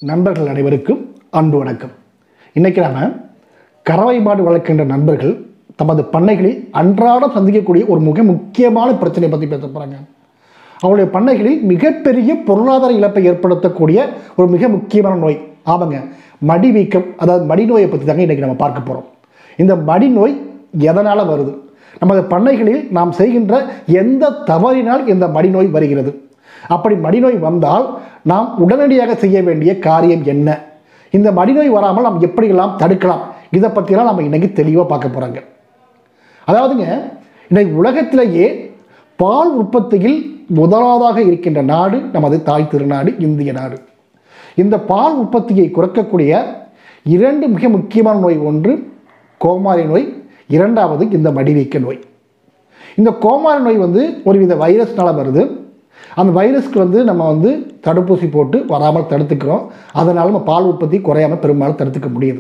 நண்பர்கள் அனைவருக்கும் அன்பு வணக்கம் இன்னைக்கு நாம கறவை மாடு வளர்க்கின்ற நண்பர்கள் தமது பண்ணைகளில் அன்றாடம் சந்திக்கக்கூடிய ஒரு மிக முக்கியமான பிரச்சனையை பற்றி பேச போகிறாங்க அவங்களுடைய பண்ணைகளில் மிகப்பெரிய பொருளாதார இழப்பை ஏற்படுத்தக்கூடிய ஒரு மிக முக்கியமான நோய் ஆமாங்க மடி வீக்கம் அதாவது மடி நோயை பற்றி தாங்க இன்றைக்கி நம்ம பார்க்க போகிறோம் இந்த மடி நோய் எதனால் வருது நமது பண்ணைகளில் நாம் செய்கின்ற எந்த தவறினால் இந்த மடிநோய் வருகிறது அப்படி மடிநோய் வந்தால் நாம் உடனடியாக செய்ய வேண்டிய காரியம் என்ன இந்த மடிநோய் வராமல் நாம் எப்படியெல்லாம் தடுக்கலாம் இதை பற்றியெல்லாம் நம்ம இன்னைக்கு தெளிவாக பார்க்க போகிறாங்க அதாவதுங்க இன்னைக்கு உலகத்திலேயே பால் உற்பத்தியில் முதலாவதாக இருக்கின்ற நாடு நமது தாய் திருநாடு இந்திய நாடு இந்த பால் உற்பத்தியை குறைக்கக்கூடிய இரண்டு மிக முக்கியமான நோய் ஒன்று கோமாரி நோய் இரண்டாவது இந்த மடிவீக்க நோய் இந்த கோமாரி நோய் வந்து ஒருவித வைரஸ்னால வருது அந்த வைரஸ்க்கு வந்து நம்ம வந்து தடுப்பூசி போட்டு வராமல் தடுத்துக்கிறோம் அதனால் நம்ம பால் உற்பத்தி குறையாமல் பெரும்பாலும் தடுத்துக்க முடியுது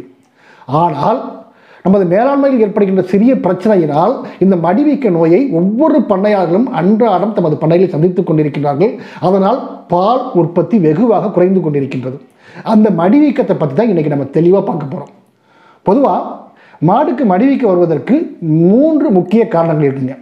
ஆனால் நமது மேலாண்மையில் ஏற்படுகின்ற சிறிய பிரச்சனையினால் இந்த மடிவீக்க நோயை ஒவ்வொரு பண்ணையாளர்களும் அன்றாடம் தமது பண்ணையில் சந்தித்துக் கொண்டிருக்கிறார்கள் அதனால் பால் உற்பத்தி வெகுவாக குறைந்து கொண்டிருக்கின்றது அந்த மடிவீக்கத்தை பற்றி தான் இன்றைக்கி நம்ம தெளிவாக பார்க்க போகிறோம் பொதுவாக மாடுக்கு மடிவீக்க வருவதற்கு மூன்று முக்கிய காரணங்கள் இருக்குங்க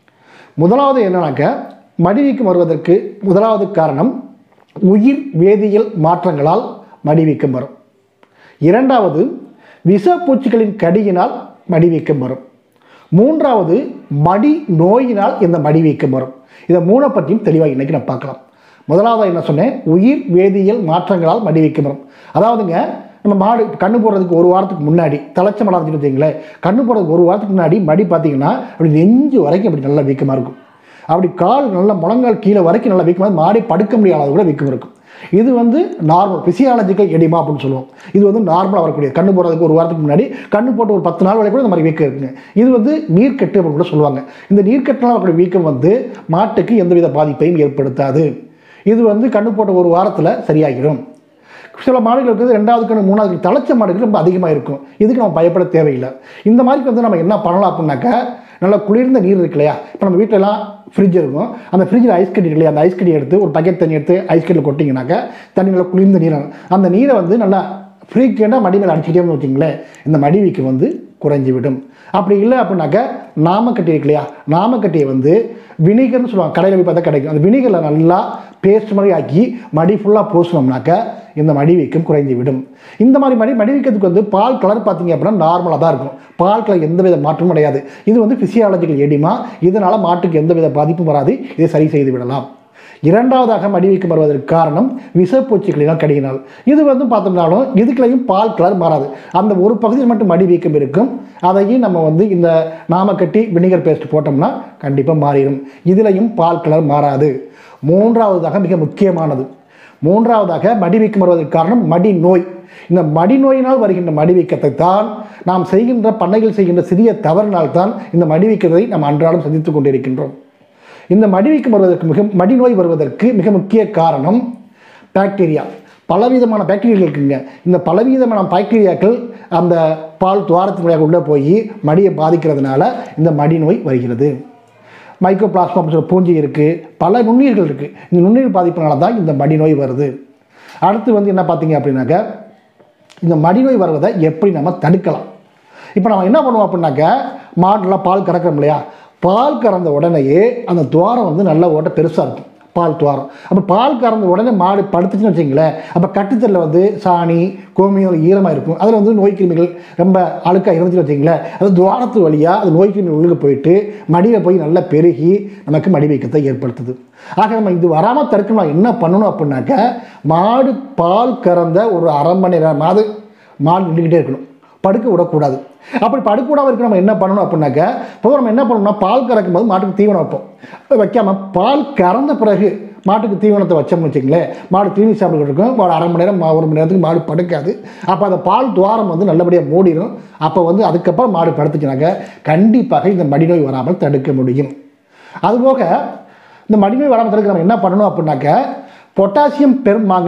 முதலாவது என்னன்னாக்க மடிவீக்கம் வருவதற்கு முதலாவது காரணம் உயிர் வேதியியல் மாற்றங்களால் மடிவீக்கம் வரும் இரண்டாவது விஷப்பூச்சிகளின் கடியினால் மடிவீக்கம் வரும் மூன்றாவது மடி நோயினால் இந்த மடிவீக்கம் வரும் இதை மூணை பற்றியும் தெளிவாக இன்றைக்கி நான் பார்க்கலாம் முதலாவது என்ன சொன்னேன் உயிர் வேதியியல் மாற்றங்களால் மடிவீக்கம் வரும் அதாவதுங்க நம்ம மாடு கண்ணு போடுறதுக்கு ஒரு வாரத்துக்கு முன்னாடி தலைச்ச மடம் இருந்துச்சு வச்சுங்களேன் கண்ணு போடுறதுக்கு ஒரு வாரத்துக்கு முன்னாடி மடி பார்த்தீங்கன்னா அப்படி நெஞ்சு வரைக்கும் அப்படி நல்லா வீக்கமாக இருக்கும் அப்படி கால் நல்லா முழங்கால் கீழே வரைக்கும் நல்லா வீக்கமாக மாடி படுக்க முடியாத அளவு கூட வீக்கம் இருக்கும் இது வந்து நார்மல் பிசியாலஜிக்கல் எடிமா அப்படின்னு சொல்லுவோம் இது வந்து நார்மலாக வரக்கூடிய கண்ணு போடுறதுக்கு ஒரு வாரத்துக்கு முன்னாடி கண்ணு போட்டு ஒரு பத்து நாள் வரை கூட இந்த மாதிரி வீக்கம் இருக்குங்க இது வந்து நீர்க்கட்டு அப்படின்னு கூட சொல்லுவாங்க இந்த நீர்க்கட்டினால் வரக்கூடிய வீக்கம் வந்து மாட்டுக்கு எந்தவித பாதிப்பையும் ஏற்படுத்தாது இது வந்து கண்ணு போட்ட ஒரு வாரத்தில் சரியாகிடும் சில மாடுகளுக்கு வந்து ரெண்டாவது கண்ணு மூணாவது கண்ணு தலைச்ச மாடுகள் ரொம்ப அதிகமாக இருக்கும் இதுக்கு நம்ம பயப்பட தேவையில்லை இந்த மாதிரி வந்து நம்ம என்ன பண்ணலாம் அப்படின்னாக்கா நல்லா குளிர்ந்த நீர் இருக்கு இல்லையா இப்போ நம்ம வீட்டிலலாம் ஃப்ரிட்ஜ் இருக்கும் அந்த ஃப்ரிட்ஜில் ஐஸ் கட்டி இருக்கு இல்லையா அந்த ஐஸ் கட்டி எடுத்து ஒரு பக்கெட் தண்ணி எடுத்து ஐஸ் கட்டியில் கொட்டிங்கனாக்கா தண்ணி நல்லா குளிர்ந்த நீர் அந்த நீரை வந்து நல்லா ஃப்ரீக்வெண்ட்டாக மடி மேலே அடிச்சுட்டே வச்சிங்களேன் இந்த மடி வீக்கம் வந்து குறைஞ்சி விடும் அப்படி இல்லை அப்படின்னாக்கா நாமக்கட்டி இருக்கு இல்லையா நாமக்கட்டியை வந்து வினிகர்னு சொல்லுவாங்க கடையில் போய் பார்த்தா கிடைக்கும் அந்த வினிகரில் நல்லா பேஸ்ட் மாதிரி ஆக்கி மடி ஃபுல்லாக பூசினோம்னாக்கா இந்த மடி வீக்கம் குறைந்து விடும் இந்த மாதிரி மடி மடி வீக்கத்துக்கு வந்து பால் கலர் பார்த்தீங்க அப்படின்னா நார்மலாக தான் இருக்கும் பால் கலர் எந்தவித மாற்றமும் கிடையாது இது வந்து ஃபிசியாலஜிக்கல் எடிமா இதனால் மாட்டுக்கு எந்தவித பாதிப்பும் வராது இதை சரி செய்து விடலாம் இரண்டாவதாக மடிவீக்கம் வருவதற்கு காரணம் விஷப்பூச்சிகளினால் கடியினால் இது வந்து பார்த்தோம்னாலும் இதுக்குலையும் பால் கலர் மாறாது அந்த ஒரு பகுதியில் மட்டும் மடிவீக்கம் இருக்கும் அதையும் நம்ம வந்து இந்த நாமக்கட்டி வினிகர் பேஸ்ட் போட்டோம்னா கண்டிப்பாக மாறிடும் இதுலையும் பால் கலர் மாறாது மூன்றாவதாக மிக முக்கியமானது மூன்றாவதாக மடிவீக்கம் வருவதற்கு காரணம் மடி நோய் இந்த மடி நோயினால் வருகின்ற மடிவீக்கத்தை தான் நாம் செய்கின்ற பண்ணைகள் செய்கின்ற சிறிய தவறினால் தான் இந்த மடிவீக்கத்தை நாம் அன்றாடம் சந்தித்துக் கொண்டிருக்கின்றோம் இந்த மடிவீக்கம் வருவதற்கு மிக மடிநோய் வருவதற்கு மிக முக்கிய காரணம் பாக்டீரியா பலவிதமான பாக்டீரியாக்கள் இருக்குங்க இந்த பலவிதமான பாக்டீரியாக்கள் அந்த பால் துவாரத்தின் வழியாக உள்ளே போய் மடியை பாதிக்கிறதுனால இந்த மடிநோய் வருகிறது மைக்ரோ பிளாஸ்மா பூஞ்சி இருக்குது பல நுண்ணுயிர்கள் இருக்குது இந்த நுண்ணுயிர் பாதிப்பினால தான் இந்த மடிநோய் வருது அடுத்து வந்து என்ன பார்த்தீங்க அப்படின்னாக்க இந்த மடிநோய் வருவதை எப்படி நம்ம தடுக்கலாம் இப்போ நம்ம என்ன பண்ணுவோம் அப்படின்னாக்க மாடுலாம் பால் கறக்கிறோம் இல்லையா பால் கறந்த உடனேயே அந்த துவாரம் வந்து நல்ல ஓட்ட பெருசாக இருக்கும் பால் துவாரம் அப்போ பால் கறந்த உடனே மாடு படுத்துச்சுன்னு வச்சிங்களேன் அப்போ கட்டுத்தரில் வந்து சாணி கோமியம் ஈரமாக இருக்கும் அதில் வந்து நோய் கிருமிகள் ரொம்ப அழுக்காக இருந்துச்சு வச்சிங்களேன் அது துவாரத்து வழியாக அது நோய் கிருமி உள்ளே போயிட்டு மடியில் போய் நல்லா பெருகி நமக்கு மடி வீக்கத்தை ஏற்படுத்துது ஆக நம்ம இது வராமல் தடுக்கணும் என்ன பண்ணணும் அப்படின்னாக்க மாடு பால் கறந்த ஒரு அரை மணி நேரமாவது மாடு நின்றுக்கிட்டே இருக்கணும் படுக்க விடக்கூடாது அப்படி படுக்க விடாமல் இருக்க நம்ம என்ன பண்ணணும் அப்படின்னாக்க பொதுவாக நம்ம என்ன பண்ணணும்னா பால் கறக்கும் போது மாட்டுக்கு தீவனம் வைப்போம் வைக்காமல் பால் கறந்த பிறகு மாட்டுக்கு தீவனத்தை வச்சோம்னு வச்சுங்களேன் மாடு தீனி சாப்பிட்டு இருக்கும் ஒரு அரை மணி நேரம் ஒரு மணி நேரத்துக்கு மாடு படுக்காது அப்போ அந்த பால் துவாரம் வந்து நல்லபடியாக மூடிடும் அப்போ வந்து அதுக்கப்புறம் மாடு படுத்துச்சுனாக்க கண்டிப்பாக இந்த மடிநோய் வராமல் தடுக்க முடியும் அதுபோக இந்த மடிநோய் வராமல் தடுக்க நம்ம என்ன பண்ணணும் அப்படின்னாக்க பொட்டாசியம் பெரும் மாங்கனேட்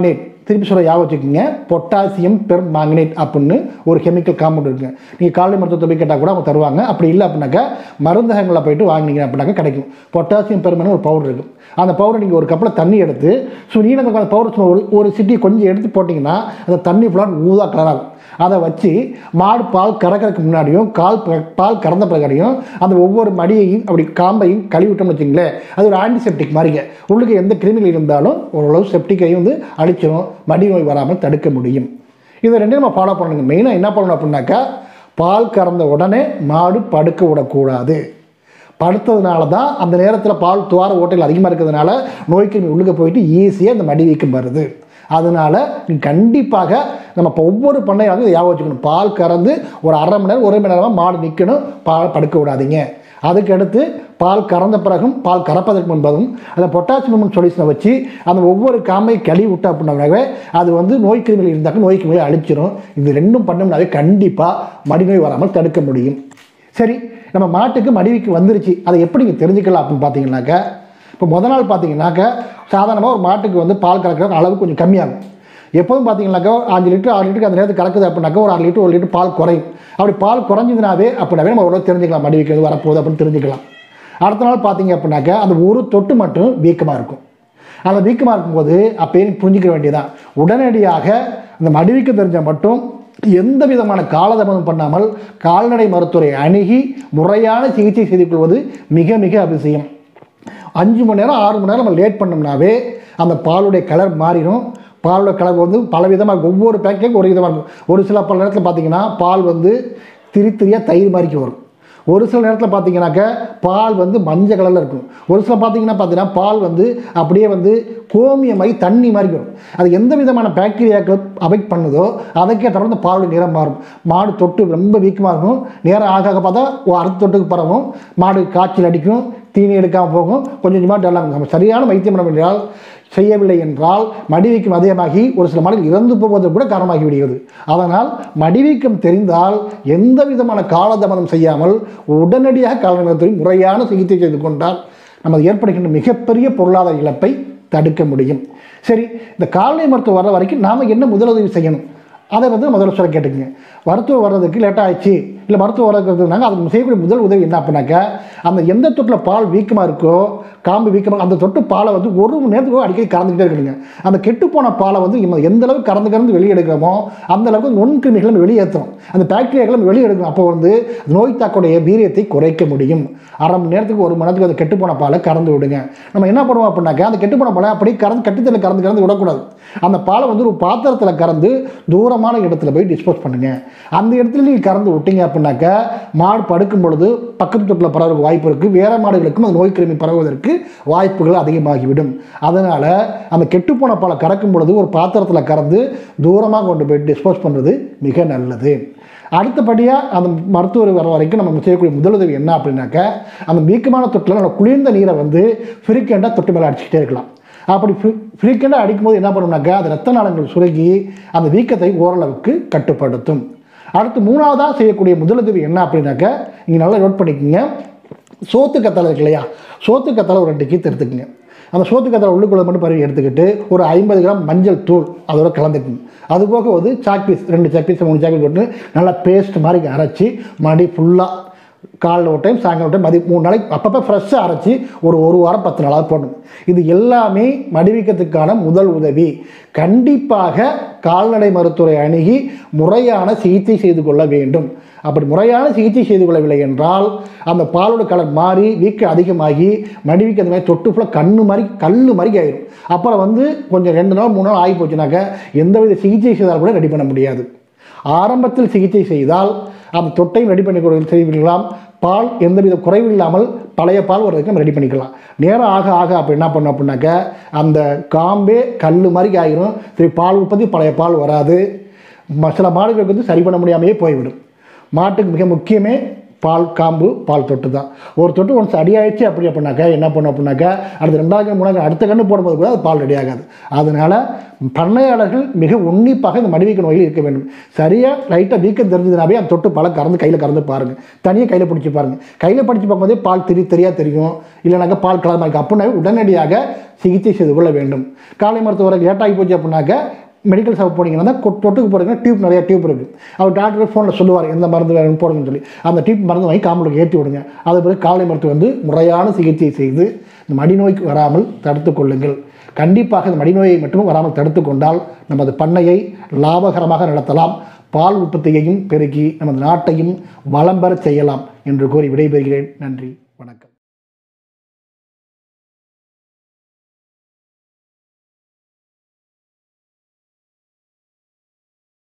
திருப்பி சொல்ல ஞாபகம் வச்சுக்கோங்க பொட்டாசியம் பெர் மேங்கனேட் அப்படின்னு ஒரு கெமிக்கல் காம்பவுண்ட் இருக்குங்க நீங்கள் கால்நடை மருத்துவத்தை போய் கேட்டால் கூட அவங்க தருவாங்க அப்படி இல்லை அப்படின்னாக்கா மருந்தகங்களில் போயிட்டு வாங்கினீங்க அப்படின்னாக்கா கிடைக்கும் பொட்டாசியம் பெருமனு ஒரு பவுடர் இருக்கும் அந்த பவுடர் நீங்கள் ஒரு கப்பில் தண்ணி எடுத்து ஸோ நீங்கள் அந்த பவுடர் சும்மா ஒரு ஒரு சிட்டி கொஞ்சம் எடுத்து போட்டிங்கன்னா அந்த தண்ணி ஃபுல்லாக ஊதா கலராகும் அதை வச்சு மாடு பால் கறக்கிறதுக்கு முன்னாடியும் கால் ப- பால் கறந்த பிறகாடியும் அந்த ஒவ்வொரு மடியையும் அப்படி காம்பையும் கழுவி விட்டோம்னு வச்சுங்களேன் அது ஒரு ஆன்டிசெப்டிக் மாதிரிங்க உள்ளுக்கு எந்த கிருமிகள் இருந்தாலும் ஓரளவு செப்டிக்கையும் வந்து அழிச்சிடும் மடி நோய் வராமல் தடுக்க முடியும் இதை ரெண்டையும் நம்ம ஃபாலோ பண்ணணுங்க மெயினாக என்ன பண்ணணும் அப்படின்னாக்கா பால் கறந்த உடனே மாடு படுக்க விடக்கூடாது படுத்ததுனால தான் அந்த நேரத்தில் பால் துவார ஓட்டைகள் அதிகமாக இருக்கிறதுனால நோய்க்கிருமி உள்ளுக்க போயிட்டு ஈஸியாக இந்த மடி வீக்கம் வருது அதனால நீங்க கண்டிப்பாக நம்ம இப்போ ஒவ்வொரு பண்ணையாக இதை ஞாபகம் வச்சுக்கணும் பால் கறந்து ஒரு அரை மணி நேரம் ஒரு மணி நேரமாக மாடு நிற்கணும் பால் படுக்க விடாதீங்க அதுக்கு அடுத்து பால் கறந்த பிறகும் பால் கறப்பதற்கு முன்பதும் அந்த பொட்டாசியம் சொல்யூஷனை வச்சு அந்த ஒவ்வொரு காமை கழுவி விட்டா அப்படின்னாவே அது வந்து நோய் கிருமிகள் இருந்தாக்க நோய் கிருமிகளை அழிச்சிடும் இது ரெண்டும் பண்ணோம்னாவே கண்டிப்பாக மடிநோய் வராமல் தடுக்க முடியும் சரி நம்ம மாட்டுக்கு மடிவிக்கு வந்துருச்சு அதை எப்படி நீங்கள் தெரிஞ்சுக்கலாம் அப்படின்னு பார்த்தீங்கன்னாக்கா இப்போ முத நாள் பார்த்தீங்கன்னாக்கா சாதாரணமாக ஒரு மாட்டுக்கு வந்து பால் கறக்கிற அளவு கொஞ்சம் கம்மியாகும் எப்போதும் பார்த்தீங்கன்னாக்கா அஞ்சு லிட்டர் ஆறு லிட்டருக்கு அந்த நேரத்துக்கு கறக்குது அப்படின்னாக்கா ஒரு ஆறு லிட்டர் ஒரு லிட்டர் பால் குறையும் அப்படி பால் குறைஞ்சதுனாவே அப்படின்னாவே நம்ம ஓரளவு தெரிஞ்சுக்கலாம் மடி வைக்கிறது வரப்போகுது அப்படின்னு தெரிஞ்சுக்கலாம் அடுத்த நாள் பார்த்தீங்க அப்படின்னாக்கா அந்த ஒரு தொட்டு மட்டும் வீக்கமாக இருக்கும் அந்த வீக்கமாக இருக்கும்போது அப்பயே நீ புரிஞ்சுக்க வேண்டியதான் உடனடியாக அந்த மடிவிக்க தெரிஞ்ச மட்டும் எந்த விதமான காலதாமதம் பண்ணாமல் கால்நடை மருத்துவரை அணுகி முறையான சிகிச்சை செய்து கொள்வது மிக மிக அவசியம் அஞ்சு மணி நேரம் ஆறு மணி நேரம் நம்ம லேட் பண்ணோம்னாவே அந்த பாலுடைய கலர் மாறிடும் பாலோட கலர் வந்து பல விதமாக இருக்கும். ஒவ்வொரு பேக்கேஜ் ஒரு விதமாக இருக்கும் ஒரு சில பல நேரத்தில் பார்த்தீங்கன்னா பால் வந்து திரி திரியாக தயிர் மாதிரிக்கு வரும் ஒரு சில நேரத்தில் பார்த்தீங்கன்னாக்க பால் வந்து மஞ்சள் கலரில் இருக்கும் ஒரு சில பார்த்தீங்கன்னா பார்த்தீங்கன்னா பால் வந்து அப்படியே வந்து கோமியமாகி தண்ணி மாதிரி வரும் அது எந்த விதமான பாக்டீரியாக்கள் அஃபெக்ட் பண்ணுதோ அதுக்கேற்ற மாதிரி இந்த பாலுடைய நிறம் மாறும் மாடு தொட்டு ரொம்ப வீக்கமாக இருக்கும் நேரம் ஆக ஆக பார்த்தா ஒரு அடுத்த தொட்டுக்கு பரவும் மாடு காய்ச்சல் அடிக்கும் தீனி எடுக்காமல் போகும் கொஞ்சம் கொஞ்சமாக டல்லாகும் நம்ம சரியான வைத்தியம் பண்ண என்றால் செய்யவில்லை என்றால் மடிவீக்கம் அதிகமாகி ஒரு சில மாடுகள் இறந்து போவதற்கு கூட காரணமாகி விடுகிறது அதனால் மடிவீக்கம் தெரிந்தால் எந்த விதமான காலதாமதம் செய்யாமல் உடனடியாக காலநிலை முறையான சிகிச்சை செய்து கொண்டால் நமது ஏற்படுகின்ற மிகப்பெரிய பொருளாதார இழப்பை தடுக்க முடியும் சரி இந்த கால்நடை மருத்துவம் வர வரைக்கும் நாம் என்ன முதலுதவி செய்யணும் அதை வந்து முதல்ல சொல்ல கேட்டுக்குங்க மருத்துவம் வர்றதுக்கு லேட் ஆயிடுச்சு இல்லை மருத்துவம் வர்றதுனாங்க அதுக்கு செய்யக்கூடிய முதல் உதவி என்ன அப்படின்னாக்கா அந்த எந்த தொட்டில் பால் வீக்கமாக இருக்கோ காம்பு வீக்கமாக அந்த தொட்டு பாலை வந்து ஒரு மணி நேரத்துக்கு அடிக்கடி கறந்துக்கிட்டே இருக்கணுங்க அந்த கெட்டுப்போன பாலை வந்து நம்ம எந்த அளவுக்கு கறந்து கறந்து வெளியே எடுக்கிறோமோ அந்த அளவுக்கு நுண்கிருமிகளை நம்ம வெளியேற்றணும் அந்த பாக்டீரியாக்களை நம்ம வெளியே எடுக்கணும் அப்போ வந்து நோய் தாக்குடைய வீரியத்தை குறைக்க முடியும் அரை மணி நேரத்துக்கு ஒரு மணி நேரத்துக்கு அந்த கெட்டுப்போன பாலை கறந்து விடுங்க நம்ம என்ன பண்ணுவோம் அப்படின்னாக்கா அந்த கெட்டுப்போன பாலை அப்படியே கறந்து கட்டுத்தல கறந்து கறந்து விடக்கூடாது அந்த பாலை வந்து ஒரு பாத்திரத்தில் கறந்து தூரமான இடத்துல போய் டிஸ்போஸ் பண்ணுங்க அந்த இடத்துல நீங்கள் கறந்து விட்டீங்க அப்படின்னாக்கா மாடு படுக்கும் பொழுது பக்கத்து தொட்டில் பரவ வாய்ப்பு இருக்குது வேற மாடுகளுக்கும் அந்த நோய் கிருமி பரவுவதற்கு வாய்ப்புகள் அதிகமாகிவிடும் அதனால் அந்த கெட்டுப்போன பாலை கறக்கும் பொழுது ஒரு பாத்திரத்தில் கறந்து தூரமாக கொண்டு போய் டிஸ்போஸ் பண்ணுறது மிக நல்லது அடுத்தபடியாக அந்த மருத்துவர் வர வரைக்கும் நம்ம செய்யக்கூடிய முதலுதவி என்ன அப்படின்னாக்கா அந்த வீக்கமான தொட்டில் நம்ம குளிர்ந்த நீரை வந்து ஃப்ரீக்வெண்ட்டாக தொட்டு மேலே அடிச்சுக்கிட்டே இருக்கலாம் அப்படி ஃப்ரீக்வெண்ட்டாக அடிக்கும்போது என்ன பண்ணும்னாக்கா அது ரத்த நாளங்கள் சுருங்கி அந்த வீக்கத்தை ஓரளவுக்கு கட்டுப்படுத்தும் அடுத்து மூணாவதாக செய்யக்கூடிய முதலுதவி என்ன அப்படின்னாக்கா நீங்கள் நல்லா நோட் பண்ணிக்கோங்க சோத்து கத்தலை இருக்கு இல்லையா சோத்து கத்தலை ஒரு ரெண்டு கீத்து எடுத்துக்கோங்க அந்த சோத்து கத்தலை உள்ளுக்குள்ள மட்டும் பருவி எடுத்துக்கிட்டு ஒரு ஐம்பது கிராம் மஞ்சள் தூள் அதோட கலந்துக்குங்க அது போக வந்து சாக் பீஸ் ரெண்டு சாக் பீஸ் மூணு சாக் பீஸ் போட்டு நல்லா பேஸ்ட் மாதிரி அரைச்சி மறுபடி ஃபுல்லாக காலைல ஒரு டைம் சாயங்காலம் ஒரு டைம் மதியம் மூணு நாளைக்கு அப்பப்போ ஃப்ரெஷ்ஷாக அரைச்சி ஒரு ஒரு வாரம் பத்து நாளாக போடணும் இது எல்லாமே மடிவிக்கத்துக்கான முதல் உதவி கண்டிப்பாக கால்நடை மருத்துவரை அணுகி முறையான சிகிச்சை செய்து கொள்ள வேண்டும் அப்படி முறையான சிகிச்சை செய்து கொள்ளவில்லை என்றால் அந்த பாலோட கலர் மாறி வீக்க அதிகமாகி மடிவிக்கு அந்த மாதிரி தொட்டு ஃபுல்லாக கண்ணு மாதிரி கல் மாதிரி ஆயிடும் அப்புறம் வந்து கொஞ்சம் ரெண்டு நாள் மூணு நாள் ஆகி போச்சுனாக்கா எந்தவித சிகிச்சை செய்தால் கூட ரெடி பண்ண முடியாது ஆரம்பத்தில் சிகிச்சை செய்தால் அந்த தொட்டையும் ரெடி பண்ணி கொடு- செய்துவிடலாம் பால் எந்தவித குறைவு இல்லாமல் பழைய பால் வர்றதுக்கு நம்ம ரெடி பண்ணிக்கலாம் நேரம் ஆக ஆக அப்போ என்ன பண்ணோம் அப்படின்னாக்கா அந்த காம்பே கல் மாதிரி ஆகிரும் சரி பால் உற்பத்தி பழைய பால் வராது ம- சில மாடுகளுக்கு வந்து சரி பண்ண முடியாமையே போய்விடும் மாட்டுக்கு மிக முக்கியமே பால் காம்பு பால் தொட்டு தான் ஒரு தொட்டு ஒன்ஸ் அடியாயிடுச்சு அப்படி அப்படின்னாக்கா என்ன பண்ணும் அப்படின்னாக்கா அடுத்த ரெண்டாவது கண்ணு மூணாவது கண்ணு, அடுத்த கண்ணு போடும்போது கூட அது பால் ரெடி ஆகாது அதனால் பண்ணையாளர்கள் மிக உன்னிப்பாக இந்த மடிவீக்க நோயில் இருக்க வேண்டும் சரியாக லைட்டாக வீக்கம் தெரிஞ்சதுனாவே அந்த தொட்டு பாலை கறந்து கையில் கறந்து பாருங்கள் தனியாக கையில் பிடிச்சி பாருங்கள் கையில் பிடிச்சி பார்க்கும்போதே பால் திரி தெரியா தெரியும் இல்லைனாக்கா பால் கலர் மாதிரி அப்படின்னாவே உடனடியாக சிகிச்சை செய்து கொள்ள வேண்டும் காலை மருத்துவரை லேட்டாகி போச்சு அப்படின்னாக்கா மெடிக்கல் ஷாப் போனீங்கன்னா கொ- தொட்டுக்கு போகிறீங்கன்னா டியூப் நிறைய டியூப் இருக்குது அவர் டாக்டர் ஃபோனில் சொல்லுவார் எந்த மருந்து வேணும்னு போடுங்கன்னு சொல்லி அந்த டியூப் மருந்து வாங்கி காம்பளுக்கு ஏற்றி விடுங்க அது பிறகு காலை மருத்துவம் வந்து முறையான சிகிச்சை செய்து இந்த மடிநோய்க்கு வராமல் தடுத்து கொள்ளுங்கள் கண்டிப்பாக இந்த மடிநோயை மட்டும் வராமல் தடுத்து கொண்டால் நமது பண்ணையை லாபகரமாக நடத்தலாம் பால் உற்பத்தியையும் பெருக்கி நமது நாட்டையும் வளம் பெறச் செய்யலாம் என்று கூறி விடைபெறுகிறேன் நன்றி வணக்கம்